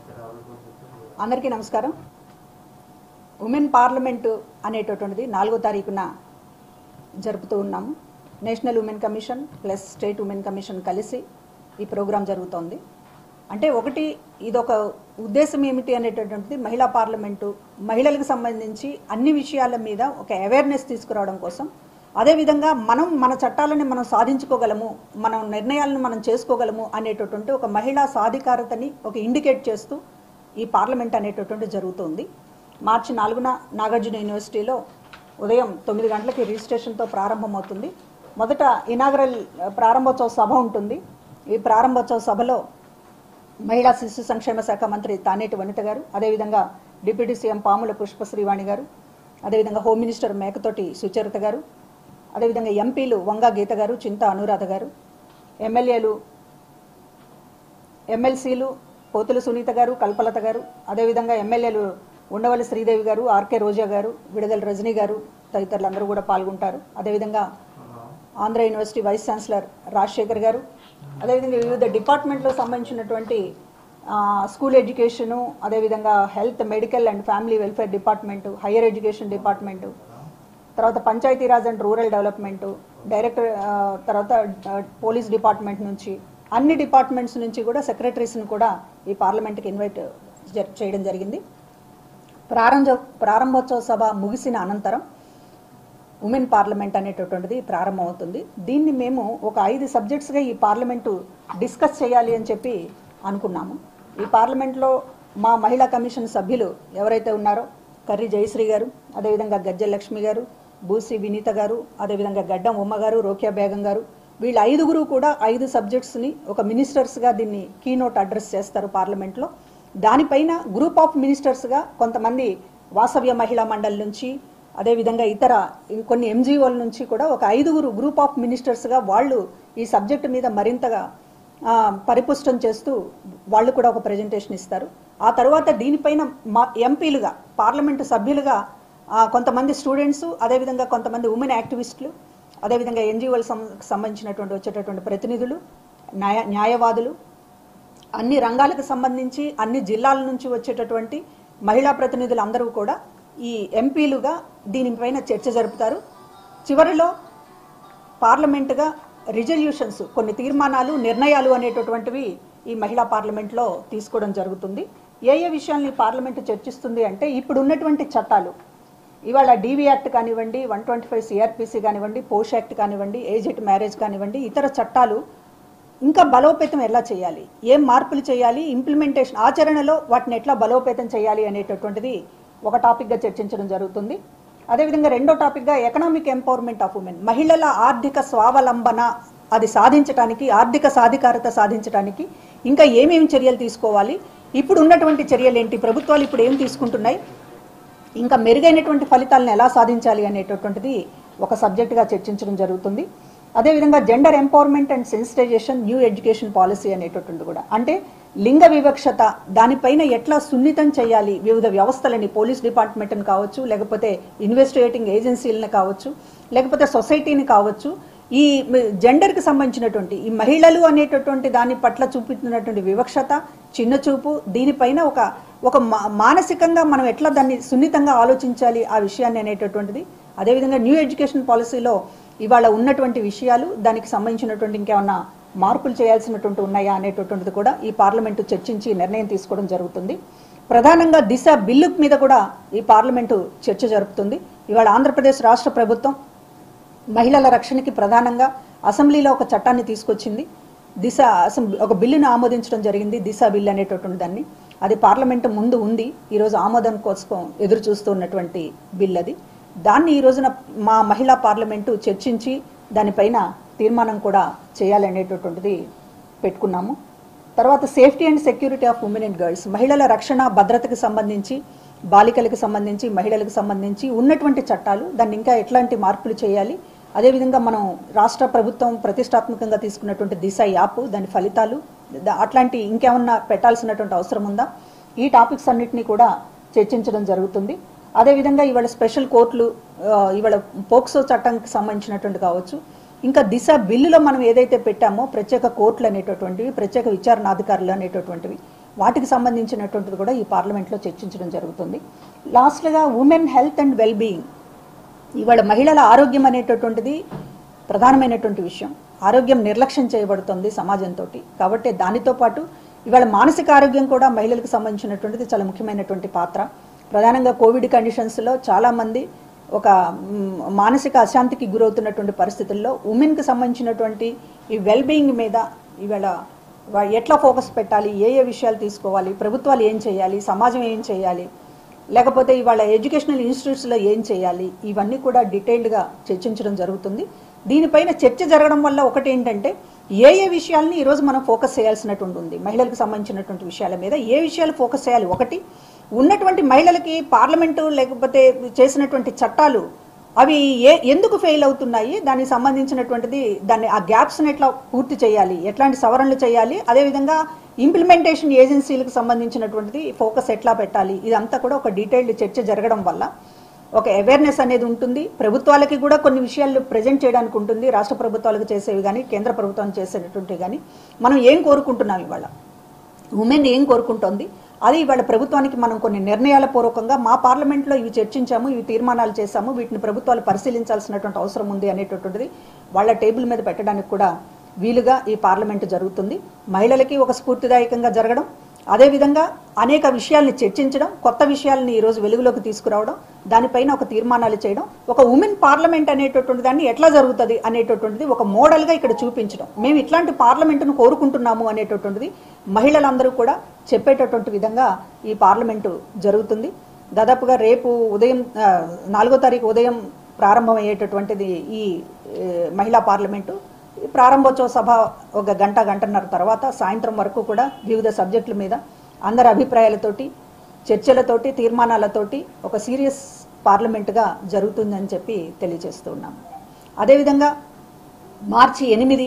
అందరికీ నమస్కారం women parliament అనేటటువంటిది నాలుగో తారీఖున జరుపుతూ ఉన్నాము national women commission plus state women commission కలిసి ఈ ప్రోగ్రాం జరుగుతోంది అంటే ఒకటి ఇదొక ఉద్దేశం ఏమిటి అనేటటువంటిది మహిళా పార్లమెంటు మహిళలకు సంబంధించి అన్ని విషయాల మీద ఒక అవేర్నెస్ తీసుకురావడం కోసం అదేవిధంగా మనం మన చట్టాలని మనం సాధించుకోగలము మనం నిర్ణయాలను మనం చేసుకోగలము అనేటటువంటి ఒక మహిళా సాధికారతని ఒక ఇండికేట్ చేస్తూ ఈ పార్లమెంట్ అనేటటువంటి జరుగుతుంది మార్చి నాలుగున నాగార్జున యూనివర్సిటీలో ఉదయం తొమ్మిది గంటలకి రిజిస్ట్రేషన్తో ప్రారంభమవుతుంది మొదట ఇనాగరల్ ప్రారంభోత్సవ సభ ఉంటుంది ఈ ప్రారంభోత్సవ సభలో మహిళా శిశు సంక్షేమ శాఖ మంత్రి తానేటి వనిత గారు అదేవిధంగా డిప్యూటీ సీఎం పాముల పుష్పశ్రీవాణి గారు అదేవిధంగా హోమ్ మినిస్టర్ మేకతోటి సుచరిత గారు అదేవిధంగా ఎంపీలు వంగా గీత గారు చింత అనురాధ గారు ఎమ్మెల్యేలు ఎమ్మెల్సీలు పోతుల సునీత గారు కల్పలత గారు అదేవిధంగా ఎమ్మెల్యేలు ఉండవల్లి శ్రీదేవి గారు ఆర్కే రోజా గారు విడుదల రజనీ గారు తదితరులందరూ కూడా పాల్గొంటారు అదేవిధంగా Andhra university vice chancellor Rajasekhar గారు అదేవిధంగా వివిధ డిపార్ట్మెంట్లకు సంబంధించినటువంటి ఆ, స్కూల్ ఎడ్యుకేషను అదేవిధంగా health medical and family welfare department higher education department తర్వాత Panchayati Raj and rural development director ఆ, తర్వాత ఆ, పోలీస్ డిపార్ట్మెంట్ నుంచి అన్ని డిపార్ట్మెంట్స్ నుంచి కూడా సెక్రటరీస్ని కూడా ఈ పార్లమెంట్కి ఇన్వైట్ జ- చేయడం జరిగింది ప్రారంభ ప్రారంభోత్సవ సభ ముగిసిన అనంతరం ఉమెన్ పార్లమెంట్ అనేటటువంటిది ప్రారంభమవుతుంది దీన్ని మేము ఒక ఐదు సబ్జెక్ట్స్గా ఈ పార్లమెంటు డిస్కస్ చేయాలి అని చెప్పి అనుకున్నాము ఈ పార్లమెంట్లో మా మహిళా కమిషన్ సభ్యులు ఎవరైతే ఉన్నారో కర్రి జయశ్రీ గారు అదేవిధంగా గజ్జె లక్ష్మి గారు బూసి వినీత గారు అదేవిధంగా గడ్డం ఉమ్మ గారు రోకియా బేగం గారు వీళ్ళ ఐదుగురు కూడా ఐదు సబ్జెక్ట్స్ని ఒక మినిస్టర్స్గా దీన్ని కీనోట్ అడ్రస్ చేస్తారు పార్లమెంట్లో దానిపైన గ్రూప్ ఆఫ్ మినిస్టర్స్గా కొంతమంది వాసవ్య మహిళా మండలి నుంచి అదేవిధంగా ఇతర ఇంకొన్ని ఎంజీఓల నుంచి కూడా ఒక ఐదుగురు గ్రూప్ ఆఫ్ మినిస్టర్స్గా వాళ్ళు ఈ సబ్జెక్టు మీద మరింతగా ఆ, పరిపుష్టం చేస్తూ వాళ్ళు కూడా ఒక ప్రజెంటేషన్ ఇస్తారు ఆ తర్వాత దీనిపైన మా ఎంపీలుగా పార్లమెంటు సభ్యులుగా ఆ, కొంతమంది స్టూడెంట్స్ అదేవిధంగా కొంతమంది ఉమెన్ యాక్టివిస్టులు అదేవిధంగా ఎన్జిఓలకు సంబంధించినటువంటి వచ్చేటటువంటి ప్రతినిధులు న్యాయ న్యాయవాదులు అన్ని రంగాలకు సంబంధించి అన్ని జిల్లాల నుంచి వచ్చేటటువంటి మహిళా ప్రతినిధులు అందరూ కూడా ఈ ఎంపీలుగా దీనిపైన చర్చ జరుపుతారు చివరిలో పార్లమెంటుగా రిజల్యూషన్స్ కొన్ని తీర్మానాలు నిర్ణయాలు అనేటటువంటివి ఈ మహిళా పార్లమెంట్లో తీసుకోవడం జరుగుతుంది ఏ ఏ విషయాల్ని పార్లమెంటు చర్చిస్తుంది అంటే ఇప్పుడు ఉన్నటువంటి చట్టాలు ఇవాళ డీవీ యాక్ట్ కానివ్వండి వన్ ట్వంటీ ఫైవ్ సిఆర్పిసి కానివ్వండి పోష్ యాక్ట్ కానివ్వండి ఏజెట్ మ్యారేజ్ కానివ్వండి ఇతర చట్టాలు ఇంకా బలోపేతం ఎలా చేయాలి ఏం మార్పులు చేయాలి ఇంప్లిమెంటేషన్ ఆచరణలో వాటిని ఎట్లా బలోపేతం చేయాలి అనేటటువంటిది ఒక టాపిక్గా చర్చించడం జరుగుతుంది అదేవిధంగా రెండో టాపిక్గా ఎకనామిక్ ఎంపవర్మెంట్ ఆఫ్ ఉమెన్ మహిళల ఆర్థిక స్వావలంబన అది సాధించడానికి ఆర్థిక సాధికారత సాధించడానికి ఇంకా ఏమేమి చర్యలు తీసుకోవాలి ఇప్పుడు ఉన్నటువంటి చర్యలు ఏంటి ప్రభుత్వాలు ఇప్పుడు ఏం తీసుకుంటున్నాయి ఇంకా మెరుగైనటువంటి ఫలితాలను ఎలా సాధించాలి అనేటటువంటిది ఒక సబ్జెక్టుగా చర్చించడం జరుగుతుంది అదేవిధంగా gender empowerment and sensitisation new education policy అనేటటువంటి కూడా అంటే లింగ వివక్షత దానిపైన ఎట్లా సున్నితం చేయాలి వివిధ వ్యవస్థలని పోలీస్ డిపార్ట్మెంట్ని కావచ్చు లేకపోతే ఇన్వెస్టిగేటింగ్ ఏజెన్సీలను కావచ్చు లేకపోతే సొసైటీని కావచ్చు ఈ జెండర్కి సంబంధించినటువంటి ఈ మహిళలు అనేటటువంటి దాని పట్ల చూపుతున్నటువంటి వివక్షత చిన్న చూపు దీనిపైన ఒక ఒక మా- మానసికంగా మనం ఎట్లా దాన్ని సున్నితంగా ఆలోచించాలి ఆ విషయాన్ని అనేటటువంటిది అదేవిధంగా న్యూ ఎడ్యుకేషన్ పాలసీలో ఇవాళ ఉన్నటువంటి విషయాలు దానికి సంబంధించినటువంటి ఇంకేమన్నా మార్పులు చేయాల్సినటువంటి ఉన్నాయా అనేటటువంటిది కూడా ఈ పార్లమెంటు చర్చించి నిర్ణయం తీసుకోవడం జరుగుతుంది ప్రధానంగా దిశ బిల్లు మీద కూడా ఈ పార్లమెంటు చర్చ జరుపుతుంది ఇవాళ ఆంధ్రప్రదేశ్ రాష్ట్ర ప్రభుత్వం మహిళల రక్షణకి ప్రధానంగా అసెంబ్లీలో ఒక చట్టాన్ని తీసుకొచ్చింది దిశ అసెంబ్లీ ఒక బిల్లును ఆమోదించడం జరిగింది దిశ బిల్ అనేటటువంటి దాన్ని అది పార్లమెంటు ముందు ఉంది ఈరోజు ఆమోదం కోసం ఎదురు చూస్తూ ఉన్నటువంటి బిల్ అది దాన్ని ఈ రోజున మా మహిళా పార్లమెంటు చర్చించి దానిపైన తీర్మానం కూడా చేయాలనేటటువంటిది పెట్టుకున్నాము తర్వాత safety and security of women and girls మహిళల రక్షణ భద్రతకు సంబంధించి బాలికలకు సంబంధించి మహిళలకు సంబంధించి ఉన్నటువంటి చట్టాలు దాన్ని ఇంకా ఎట్లాంటి మార్పులు చేయాలి అదేవిధంగా మనం రాష్ట్ర ప్రభుత్వం ప్రతిష్టాత్మకంగా తీసుకున్నటువంటి దిశ యాప్ దాని ఫలితాలు దా- అట్లాంటి ఇంకేమన్నా పెట్టాల్సినటువంటి అవసరం ఉందా ఈ టాపిక్స్ అన్నిటినీ కూడా చర్చించడం జరుగుతుంది అదేవిధంగా ఇవాళ స్పెషల్ కోర్టులు ఆ, ఇవాళ పోక్సో చట్టానికి సంబంధించినటువంటి కావచ్చు ఇంకా దిశ బిల్లులో మనం ఏదైతే పెట్టామో ప్రత్యేక కోర్టులు అనేటటువంటివి ప్రత్యేక విచారణాధికారులు అనేటటువంటివి వాటికి సంబంధించినటువంటిది కూడా ఈ పార్లమెంట్లో చర్చించడం జరుగుతుంది లాస్ట్గా women health and well being ఇవాళ మహిళల ఆరోగ్యం అనేటటువంటిది ప్రధానమైనటువంటి విషయం ఆరోగ్యం నిర్లక్ష్యం చేయబడుతుంది సమాజంతో కాబట్టి దానితో పాటు ఇవాళ మానసిక ఆరోగ్యం కూడా మహిళలకు సంబంధించినటువంటిది చాలా ముఖ్యమైనటువంటి పాత్ర ప్రధానంగా కోవిడ్ కండిషన్స్లో చాలామంది ఒక మ్, మానసిక అశాంతికి గురవుతున్నటువంటి పరిస్థితుల్లో ఉమెన్కి సంబంధించినటువంటి ఈ వెల్ బీయింగ్ మీద ఇవాళ వా- ఎట్లా ఫోకస్ పెట్టాలి ఏ ఏ విషయాలు తీసుకోవాలి ప్రభుత్వాలు ఏం చేయాలి సమాజం ఏం చేయాలి లేకపోతే ఇవాళ ఎడ్యుకేషనల్ ఇన్స్టిట్యూట్స్లో ఏం చేయాలి ఇవన్నీ కూడా డీటెయిల్డ్గా చర్చించడం జరుగుతుంది దీనిపైన చర్చ జరగడం వల్ల ఒకటి ఏంటంటే ఏ ఏ విషయాల్ని ఈరోజు మనం ఫోకస్ చేయాల్సినటువంటి ఉంది మహిళలకు సంబంధించినటువంటి విషయాల మీద ఏ విషయాలు ఫోకస్ చేయాలి ఒకటి ఉన్నటువంటి మహిళలకి పార్లమెంటు లేకపోతే చేసినటువంటి చట్టాలు అవి ఏ ఎందుకు ఫెయిల్ అవుతున్నాయి దానికి సంబంధించినటువంటిది దాన్ని ఆ గ్యాప్స్ని ఎట్లా పూర్తి చేయాలి ఎట్లాంటి సవరణలు చేయాలి అదేవిధంగా ఇంప్లిమెంటేషన్ ఏజెన్సీలకు సంబంధించినటువంటిది ఫోకస్ ఎట్లా పెట్టాలి ఇదంతా కూడా ఒక డీటెయిల్డ్ చర్చ జరగడం వల్ల ఒక అవేర్నెస్ అనేది ఉంటుంది ప్రభుత్వాలకి కూడా కొన్ని విషయాలు ప్రజెంట్ చేయడానికి ఉంటుంది రాష్ట్ర ప్రభుత్వాలకు చేసేవి కానీ కేంద్ర ప్రభుత్వం చేసేటటువంటివి కానీ మనం ఏం కోరుకుంటున్నాం ఇవాళ ఉమెన్ ఏం కోరుకుంటోంది అది ఇవాళ ప్రభుత్వానికి మనం కొన్ని నిర్ణయాల పూర్వకంగా మా పార్లమెంట్లో ఇవి చర్చించాము ఇవి తీర్మానాలు చేశాము వీటిని ప్రభుత్వాలు పరిశీలించాల్సినటువంటి అవసరం ఉంది అనేటటువంటిది వాళ్ళ టేబుల్ మీద పెట్టడానికి కూడా వీలుగా ఈ పార్లమెంటు జరుగుతుంది మహిళలకి ఒక స్ఫూర్తిదాయకంగా జరగడం అదేవిధంగా అనేక విషయాల్ని చర్చించడం కొత్త విషయాల్ని ఈరోజు వెలుగులోకి తీసుకురావడం దానిపైన ఒక తీర్మానాలు చేయడం ఒక ఉమెన్ పార్లమెంట్ అనేటటువంటి దాన్ని ఎట్లా జరుగుతుంది అనేటటువంటిది ఒక మోడల్గా ఇక్కడ చూపించడం మేము ఇట్లాంటి పార్లమెంటును కోరుకుంటున్నాము అనేటటువంటిది మహిళలందరూ కూడా చెప్పేటటువంటి విధంగా ఈ పార్లమెంటు జరుగుతుంది దాదాపుగా రేపు ఉదయం ఆ, నాలుగో తారీఖు ఉదయం ప్రారంభమయ్యేటటువంటిది ఈ ఏ, మహిళా పార్లమెంటు ఈ ప్రారంభోత్సవ సభ ఒక గంట గంటన్నర తర్వాత సాయంత్రం వరకు కూడా వివిధ సబ్జెక్టుల మీద అందరి అభిప్రాయాలతోటి చర్చలతోటి తీర్మానాలతోటి ఒక సీరియస్ పార్లమెంటుగా జరుగుతుందని చెప్పి తెలియజేస్తూ ఉన్నాం అదేవిధంగా మార్చి ఎనిమిది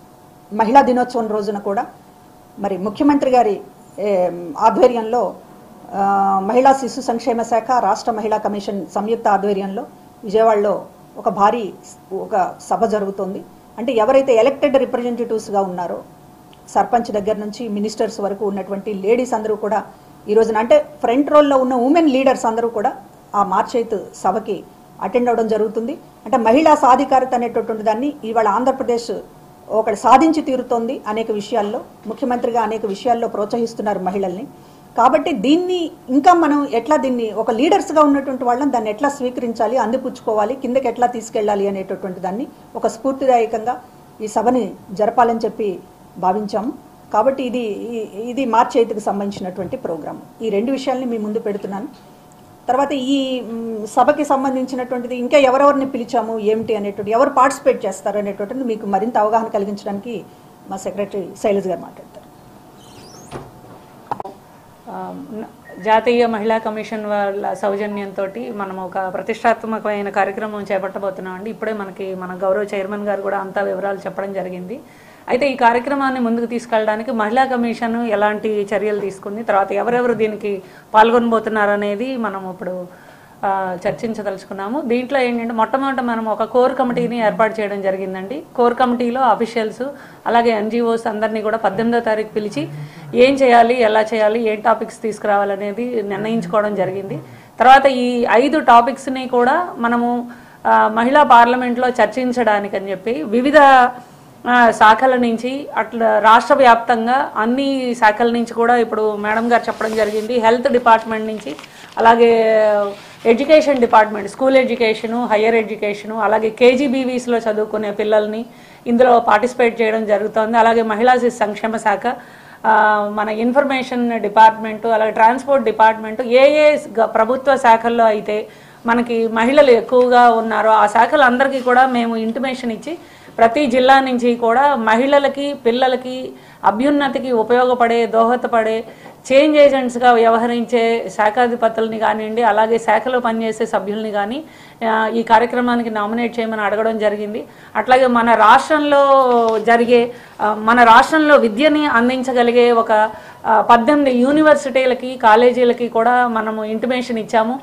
మహిళా దినోత్సవం రోజున కూడా మరి ముఖ్యమంత్రి గారి ఏం, ఆధ్వర్యంలో ఆ, మహిళా శిశు సంక్షేమ శాఖ రాష్ట్ర మహిళా కమిషన్ సంయుక్త ఆధ్వర్యంలో విజయవాడలో ఒక భారీ స్- ఒక సభ జరుగుతోంది అంటే ఎవరైతే ఎలక్టెడ్ రిప్రజెంటేటివ్స్గా ఉన్నారో సర్పంచ్ దగ్గర నుంచి మినిస్టర్స్ వరకు ఉన్నటువంటి లేడీస్ అందరూ కూడా ఈ రోజున అంటే ఫ్రంట్ రోల్లో ఉన్న ఉమెన్ లీడర్స్ అందరూ కూడా ఆ మార్చ్ ఎయిత్ సభకి అటెండ్ అవ్వడం జరుగుతుంది అంటే మహిళా సాధికారత అనేటటువంటి దాన్ని ఇవాళ ఆంధ్రప్రదేశ్ ఒకటి సాధించి తీరుతోంది అనేక విషయాల్లో ముఖ్యమంత్రిగా అనేక విషయాల్లో ప్రోత్సహిస్తున్నారు మహిళల్ని కాబట్టి దీన్ని ఇంకా మనం ఎట్లా దీన్ని ఒక లీడర్స్గా ఉన్నటువంటి వాళ్ళని దాన్ని ఎట్లా స్వీకరించాలి అందిపుచ్చుకోవాలి కిందకి ఎట్లా తీసుకెళ్ళాలి అనేటటువంటి దాన్ని ఒక స్ఫూర్తిదాయకంగా ఈ సభని జరపాలని చెప్పి భావించాము కాబట్టి ఇది ఈ- ఇది మార్చి ఐదుకు సంబంధించినటువంటి ప్రోగ్రామ్ ఈ రెండు విషయాల్ని మీ ముందు పెడుతున్నాను తర్వాత ఈ మ్, సభకి సంబంధించినటువంటిది ఇంకా ఎవరెవరిని పిలిచాము ఏమిటి అనేటువంటి ఎవరు పార్టిసిపేట్ చేస్తారు అనేటువంటిది మీకు మరింత అవగాహన కలిగించడానికి మా సెక్రటరీ శైలజ్ గారు మాట్లాడతారు ఆ, న- జాతీయ మహిళా కమిషన్ వాళ్ళ సౌజన్యంతో మనం ఒక ప్రతిష్టాత్మకమైన కార్యక్రమం చేపట్టబోతున్నాం అండి ఇప్పుడే మనకి మన గౌరవ చైర్మన్ గారు కూడా అంతా వివరాలు చెప్పడం జరిగింది అయితే ఈ కార్యక్రమాన్ని ముందుకు తీసుకెళ్ళడానికి మహిళా కమిషన్ ఎలాంటి చర్యలు తీసుకుంది తర్వాత ఎవరెవరు దీనికి పాల్గొనబోతున్నారు అనేది మనం ఇప్పుడు ఆ, చర్చించదలుచుకున్నాము దీంట్లో ఏంటంటే మొట్టమొదట మనం ఒక కోర్ కమిటీని ఏర్పాటు చేయడం జరిగిందండి కోర్ కమిటీలో అఫీషియల్స్ అలాగే ఎన్జిఓస్ అందరినీ కూడా పద్దెనిమిదో తారీఖు పిలిచి ఏం చేయాలి ఎలా చేయాలి ఏం టాపిక్స్ తీసుకురావాలనేది నిర్ణయించుకోవడం జరిగింది తర్వాత ఈ ఐదు టాపిక్స్ని కూడా మనము ఆ, మహిళా పార్లమెంట్లో చర్చించడానికి అని చెప్పి వివిధ ఆ, శాఖల నుంచి అట్లా రాష్ట్ర వ్యాప్తంగా అన్ని శాఖల నుంచి కూడా ఇప్పుడు మేడం గారు చెప్పడం జరిగింది హెల్త్ డిపార్ట్మెంట్ నుంచి అలాగే education department school education higher education అలాగే కేజీబీవీస్లో చదువుకునే పిల్లల్ని ఇందులో పార్టిసిపేట్ చేయడం జరుగుతోంది అలాగే మహిళా శిశు సంక్షేమ శాఖ ఆ, మన ఇన్ఫర్మేషన్ డిపార్ట్మెంటు అలాగే ట్రాన్స్పోర్ట్ డిపార్ట్మెంటు ఏ ఏ గ- ప్రభుత్వ శాఖల్లో అయితే మనకి మహిళలు ఎక్కువగా ఉన్నారో ఆ శాఖలందరికీ కూడా మేము ఇంటిమేషన్ ఇచ్చి ప్రతి జిల్లా నుంచి కూడా మహిళలకి పిల్లలకి అభ్యున్నతికి ఉపయోగపడే దోహదపడే చేంజ్ ఏజెంట్స్గా వ్యవహరించే శాఖాధిపతుల్ని కానివ్వండి అలాగే శాఖలో పనిచేసే సభ్యుల్ని కానీ ఆ, ఈ కార్యక్రమానికి నామినేట్ చేయమని అడగడం జరిగింది అట్లాగే మన రాష్ట్రంలో జరిగే ఆ, మన రాష్ట్రంలో విద్యని అందించగలిగే ఒక ఆ, పద్దెనిమిది యూనివర్సిటీలకి కాలేజీలకి కూడా మనము ఇంటిమేషన్ ఇచ్చాము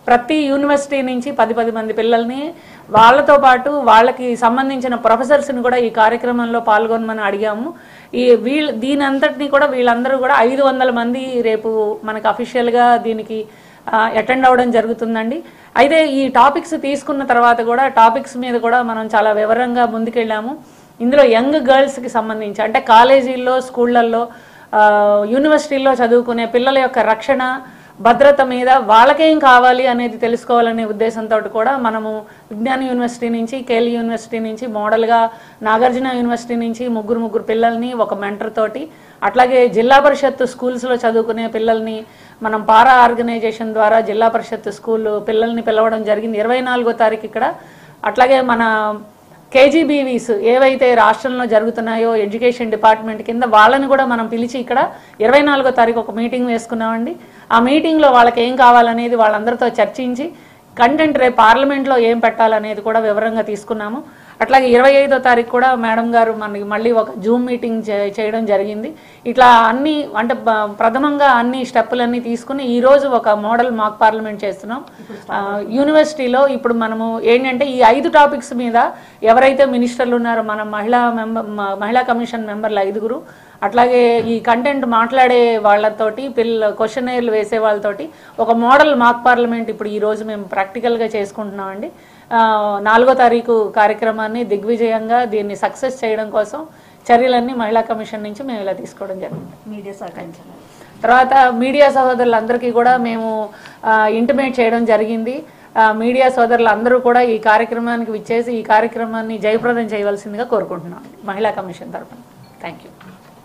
ప్రతి యూనివర్సిటీ నుంచి పది పది మంది పిల్లల్ని వాళ్ళతో పాటు వాళ్ళకి సంబంధించిన ప్రొఫెసర్స్ని కూడా ఈ కార్యక్రమంలో పాల్గొనమని అడిగాము ఈ వీళ్ళ దీని అంతటిని కూడా వీళ్ళందరూ కూడా ఐదు వందల మంది రేపు మనకు అఫీషియల్గా దీనికి అటెండ్ అవ్వడం జరుగుతుందండి అయితే ఈ టాపిక్స్ తీసుకున్న తర్వాత కూడా టాపిక్స్ మీద కూడా మనం చాలా వివరంగా ముందుకెళ్ళాము ఇందులో యంగ్ గర్ల్స్కి సంబంధించి అంటే కాలేజీల్లో స్కూళ్ళల్లో ఆ, యూనివర్సిటీల్లో చదువుకునే పిల్లల యొక్క రక్షణ భద్రత మీద వాళ్ళకేం కావాలి అనేది తెలుసుకోవాలనే ఉద్దేశంతో కూడా మనము విజ్ఞాన యూనివర్సిటీ నుంచి కేల్ యూనివర్సిటీ నుంచి మోడల్గా నాగార్జున యూనివర్సిటీ నుంచి ముగ్గురు ముగ్గురు పిల్లల్ని ఒక మెంటర్ తోటి అట్లాగే జిల్లా పరిషత్ స్కూల్స్లో చదువుకునే పిల్లల్ని మనం పారా ఆర్గనైజేషన్ ద్వారా జిల్లా పరిషత్ స్కూల్ పిల్లల్ని పిలవడం జరిగింది ఇరవై నాలుగో తారీఖు ఇక్కడ అట్లాగే మన కేజీబీవీస్ ఏవైతే రాష్ట్రంలో జరుగుతున్నాయో ఎడ్యుకేషన్ డిపార్ట్మెంట్ కింద వాళ్ళని కూడా మనం పిలిచి ఇక్కడ ఇరవై నాలుగో తారీఖు ఒక మీటింగ్ వేసుకున్నామండి ఆ మీటింగ్లో వాళ్ళకి ఏం కావాలనేది వాళ్ళందరితో చర్చించి కంటెంట్ రేపు పార్లమెంట్లో ఏం పెట్టాలనేది కూడా వివరంగా తీసుకున్నాము అట్లాగే ఇరవై ఐదో తారీఖు కూడా మేడం గారు మనకి మళ్ళీ ఒక జూమ్ మీటింగ్ చే- చేయడం జరిగింది ఇట్లా అన్ని అంటే బ- ప్రథమంగా అన్ని స్టెప్పులన్నీ తీసుకుని ఈ రోజు ఒక మోడల్ మాక్ పార్లమెంట్ చేస్తున్నాం ఆ, యూనివర్సిటీలో ఇప్పుడు మనము ఏంటంటే ఈ ఐదు టాపిక్స్ మీద ఎవరైతే మినిస్టర్లు ఉన్నారో మన మహిళా మెంబర్ మ- మహిళా కమిషన్ మెంబర్లు ఐదుగురు అట్లాగే ఈ కంటెంట్ మాట్లాడే వాళ్ళతోటి పిల్ల క్వశ్చనర్లు వేసే వాళ్ళతోటి ఒక మోడల్ మాక్ పార్లమెంట్ ఇప్పుడు ఈ రోజు మేము ప్రాక్టికల్గా చేసుకుంటున్నామండి ఆ, నాలుగో తారీఖు కార్యక్రమాన్ని దిగ్విజయంగా దీన్ని సక్సెస్ చేయడం కోసం చర్యలన్నీ మహిళా కమిషన్ నుంచి మేము ఇలా తీసుకోవడం జరిగింది మీడియా సహకరించాలి తర్వాత మీడియా సహోదరులందరికీ కూడా మేము ఇంటిమేట్ చేయడం జరిగింది ఆ, మీడియా సోదరులందరూ కూడా ఈ కార్యక్రమానికి విచ్చేసి ఈ కార్యక్రమాన్ని జయప్రదం చేయవలసిందిగా కోరుకుంటున్నాం మహిళా కమిషన్ తరఫున థ్యాంక్ యూ